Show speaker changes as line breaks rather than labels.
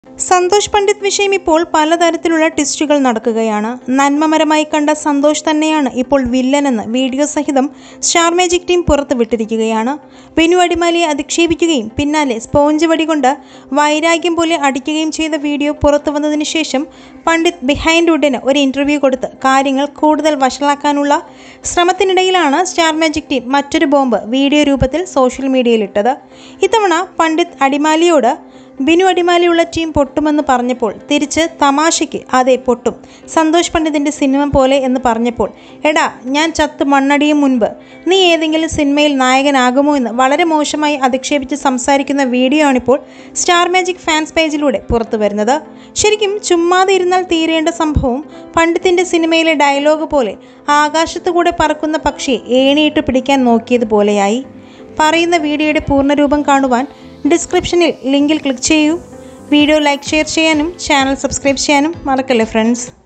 സന്തോഷ് പണ്ഡിറ്റ് വിഷയം ഇപ്പോൾ പലതരത്തിലുള്ള ട്വിസ്റ്റുകൾ നടക്കുകയാണ് നന്മമരമായി കണ്ട സന്തോഷ് തന്നെയാണ് ഇപ്പോൾ വില്ലനെന്ന് വീഡിയോ സഹിതം സ്റ്റാർ മാജിക് ടീം പുറത്ത് വിട്ടിരിക്കുകയാണ് ബിനു അടിമാലിയെ അധിക്ഷേപിക്കുകയും പിന്നാലെ സ്പോഞ്ച് വടി കൊണ്ട് വൈരാഗ്യം പോലെ അടിക്കുകയും ചെയ്ത വീഡിയോ പുറത്തു വന്നതിന് ശേഷം പണ്ഡിറ്റ് ബിഹൈൻഡ് വുഡിന് ഒരു ഇൻ്റർവ്യൂ കൊടുത്ത് കാര്യങ്ങൾ കൂടുതൽ വഷളാക്കാനുള്ള ശ്രമത്തിനിടയിലാണ് സ്റ്റാർ മാജിക് ടീം മറ്റൊരു ബോംബ് വീഡിയോ രൂപത്തിൽ സോഷ്യൽ മീഡിയയിലിട്ടത് ഇത്തവണ പണ്ഡിറ്റ് അടിമാലിയോട് ബിനു അടിമാലിയുള്ള ടീം പൊട്ടുമെന്ന് പറഞ്ഞപ്പോൾ തിരിച്ച് തമാശയ്ക്ക് അതെ പൊട്ടും സന്തോഷ് പണ്ഡിതിൻ്റെ സിനിമ പോലെ എന്ന് പറഞ്ഞപ്പോൾ എടാ ഞാൻ ചത്ത് മണ്ണടിയും മുൻപ് നീ ഏതെങ്കിലും സിനിമയിൽ നായകനാകുമോ എന്ന് വളരെ മോശമായി അധിക്ഷേപിച്ച് സംസാരിക്കുന്ന വീഡിയോ ആണിപ്പോൾ സ്റ്റാർ മാജിക് ഫാൻസ് പേജിലൂടെ പുറത്തു വരുന്നത് ശരിക്കും ചുമ്മാതെ ഇരുന്നാൽ തീരേണ്ട സംഭവം പണ്ഡിത്തിൻ്റെ സിനിമയിലെ ഡയലോഗ് പോലെ ആകാശത്തുകൂടെ പറക്കുന്ന പക്ഷിയെ ഏണിയിട്ട് പിടിക്കാൻ നോക്കിയതുപോലെയായി പറയുന്ന വീഡിയോയുടെ പൂർണ്ണരൂപം കാണുവാൻ ഡിസ്ക്രിപ്ഷനിൽ ലിങ്കിൽ ക്ലിക്ക് ചെയ്യൂ വീഡിയോ ലൈക്ക് ഷെയർ ചെയ്യാനും ചാനൽ സബ്സ്ക്രൈബ് ചെയ്യാനും മറക്കല്ലേ ഫ്രണ്ട്സ്